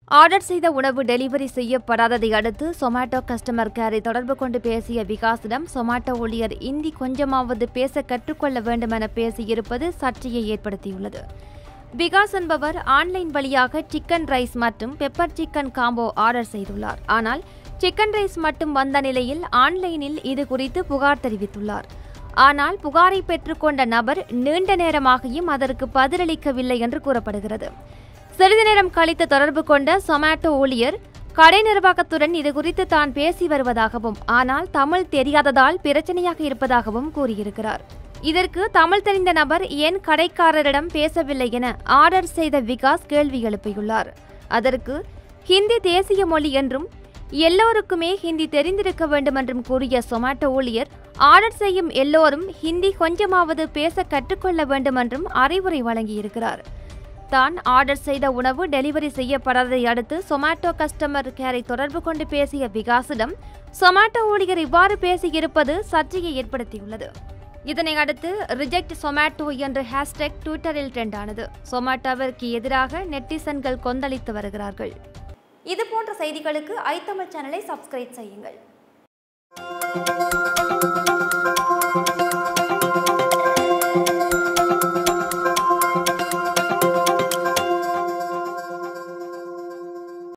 order செய்த உணவு delivery செய்யப்படாததை அடுத்து சொமாட்டோ கஸ்டமர் கேரை தொடர்பு கொண்டு பேசிய விகாஸிடம் சொமாட்டோ ஊழியர் இந்தி கொஞ்சமாவது பேச கற்றுக்கொள்ள வேண்டும் என பேசியிருப்பது சர்ச்சையை ஏற்படுத்தியுள்ளது விகாஸ் என்பவர் ஆன்லைன் வழியாக சிக்கன் ரைஸ் மற்றும் பெப்பர் சிக்கன் காம்போ ஆர்டர் செய்துள்ளார் ஆனால் சிக்கன் ரைஸ் மட்டும் வந்த நிலையில் ஆன்லைனில் இது குறித்து புகார் தெரிவித்துள்ளார் ஆனால் புகாரை பெற்றுக்கொண்ட நபர் நீண்ட நேரமாகியும் அதற்கு பதிலளிக்கவில்லை என்று கூறப்படுகிறது சிறிது நேரம் கழித்து தொடர்பு கொண்ட சொமாட்டோ ஊழியர் கடை நிர்வாகத்துடன் இது குறித்து தான் பேசி வருவதாகவும் ஆனால் தமிழ் தெரியாததால் பிரச்சனையாக இருப்பதாகவும் கூறியிருக்கிறார் இதற்கு தமிழ் தெரிந்த நபர் ஏன் கடைக்காரரிடம் பேசவில்லை என ஆர்டர் செய்த விகாஸ் கேள்வி எழுப்பியுள்ளார் அதற்கு ஹிந்தி தேசிய மொழி என்றும் எல்லோருக்குமே ஹிந்தி தெரிந்திருக்க வேண்டும் என்றும் கூறிய சொமாட்டோ ஊழியர் ஆர்டர் செய்யும் எல்லோரும் ஹிந்தி கொஞ்சமாவது பேச கற்றுக்கொள்ள வேண்டும் என்றும் அறிவுரை வழங்கியிருக்கிறார் தான் ஆர்டர் செய்த உணவு டெலிவரி செய்யப்படாததை அடுத்து சொமாட்டோ கஸ்டமர் கேரை தொடர்பு கொண்டு பேசிய விகாஸிடம் சொமாட்டோ ஊழியர் இவ்வாறு பேசியிருப்பது சர்ச்சையை ஏற்படுத்தியுள்ளது இதனை அடுத்து ரிஜெக்ட் சொமாட்டோ என்ற ஹேஷ்டேக் ட்விட்டரில் ட்ரெண்ட் ஆனது சொமாட்டோவிற்கு எதிராக நெட்டிசன்கள் கொந்தளித்து வருகிறார்கள் இது போன்ற செய்திகளுக்கு ஐத்தமிழ் சேனலை சப்ஸ்கிரைப் செய்யுங்கள்